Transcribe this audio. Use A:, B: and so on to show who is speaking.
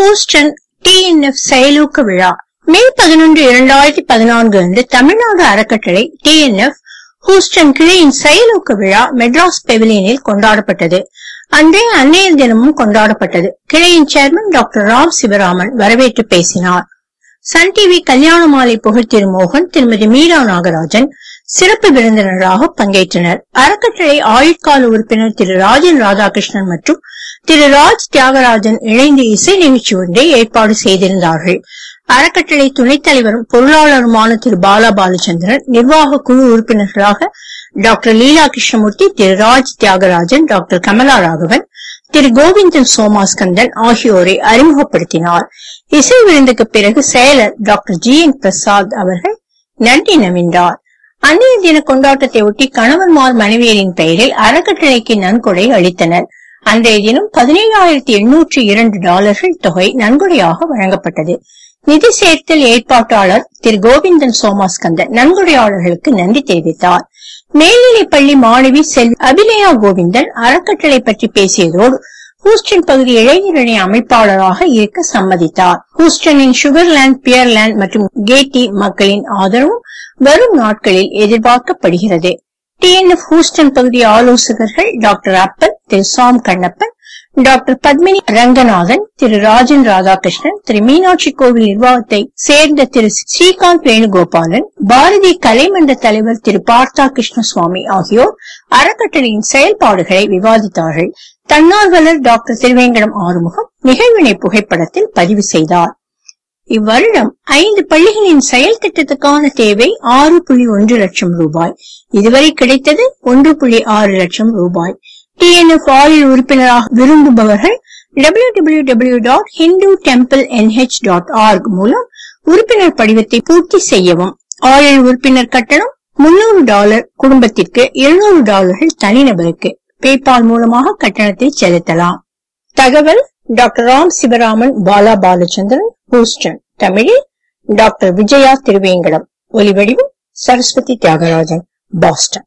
A: Houston TNF செயலூக்க விழா மே பதினொன்று இரண்டாயிரத்தி பதினான்கு அன்று தமிழ்நாடு அறக்கட்டளை டிஎன்எஃப் ஹூஸ்டன் கிளையின் செயலூக்க விழா மெட்ராஸ் பெவிலியனில் கொண்டாடப்பட்டது அன்றைய அன்னையர் தினமும் கொண்டாடப்பட்டது கிளையின் சேர்மன் டாக்டர் ராம் சிவராமன் வரவேற்று பேசினார் சன் டிவி கல்யாண மாலை புகழ் திரு மோகன் திருமதி மீரா நாகராஜன் சிறப்பு விருந்தினராக பங்கேற்றனர் அறக்கட்டளை ஆயுட்கால உறுப்பினர் திரு ராஜன் ராதாகிருஷ்ணன் மற்றும் திரு ராஜ் தியாகராஜன் இணைந்து இசை நிகழ்ச்சி ஒன்றை ஏற்பாடு செய்திருந்தார்கள் அறக்கட்டளை துணைத் தலைவரும் பொருளாளருமான திரு பாலா பாலச்சந்திரன் நிர்வாக குழு உறுப்பினர்களாக டாக்டர் லீலா கிருஷ்ணமூர்த்தி திரு ராஜ் தியாகராஜன் டாக்டர் கமலா ராகவன் திரு கோவிந்தன் சோமாஸ்கந்தன் ஆகியோரை அறிமுகப்படுத்தினார் இசை விருந்துக்கு பிறகு செயலர் டாக்டர் ஜி என் பிரசாத் அவர்கள் நன்றி நவின்றார் அன்னைய தின கொண்டாட்டத்தை ஒட்டி கணவன்மார் மனைவியரின் பெயரில் அறக்கட்டளைக்கு நன்கொடை அளித்தனர் அன்றைய தினம் பதினேழாயிரத்தி எண்ணூற்றி இரண்டு டாலர்கள் தொகை நன்கொடையாக வழங்கப்பட்டது நிதி சேர்த்தல் ஏற்பாட்டாளர் திரு கோவிந்தன் சோமாஸ்கந்தன் நன்கொடையாளர்களுக்கு நன்றி தெரிவித்தார் மேல்நிலைப் பள்ளி மாணவி செல்வி அபிநயா கோவிந்தன் அறக்கட்டளை பற்றி பேசியதோடு ஹூஸ்டன் பகுதி இளைஞரணி அமைப்பாளராக இருக்க சம்மதித்தார் ஹூஸ்டனின் சுகர்லேண்ட் பியர்லேண்ட் மற்றும் கேட்டி மக்களின் ஆதரவும் வரும் நாட்களில் எதிர்பார்க்கப்படுகிறது டிஎன்எஃப் ஹூஸ்டன் பகுதி ஆலோசகர்கள் doctor Appan Thiru Sam Kannappan doctor Padmini Ranganathan Thiru Rajan Radhakrishnan Thiru Meenakshi கோவில் நிர்வாகத்தை சேர்ந்த திரு ஸ்ரீகாந்த் வேணுகோபாலன் பாரதி கலைமன்ற தலைவர் திரு பார்த்தா கிருஷ்ணசுவாமி ஆகியோர் அறக்கட்டளையின் செயல்பாடுகளை விவாதித்தார்கள் தன்னார்வலர் டாக்டர் திருவேங்கடம் ஆறுமுகம் நிகழ்வினை புகைப்படத்தில் பதிவு செய்தார் இவ்வருடம் ஐந்து பள்ளிகளின் செயல் திட்டத்துக்கான தேவை ஆறு புள்ளி ஒன்று லட்சம் ரூபாய் இதுவரை கிடைத்தது ஒன்று புள்ளி ஆறு லட்சம் ரூபாய் டிஎன்எஃப் ஆயுள் உறுப்பினராக விரும்புபவர்கள் W W W dot Hindu temple NH dot org மூலம் உறுப்பினர் படிவத்தை பூர்த்தி செய்யவும் ஆயுள் உறுப்பினர் கட்டணம் முன்னூறு டாலர் குடும்பத்திற்கு இருநூறு டாலர்கள் தனிநபருக்கு பேபால் மூலமாக கட்டணத்தை செலுத்தலாம் தகவல் டாக்டர் ராம் சிவராமன் பாலா பாலச்சந்திரன் ஹூஸ்டன் தமிழில் டாக்டர் விஜயா திருவேங்கடம் ஒலிவடிவம் சரஸ்வதி தியாகராஜன் பாஸ்டன்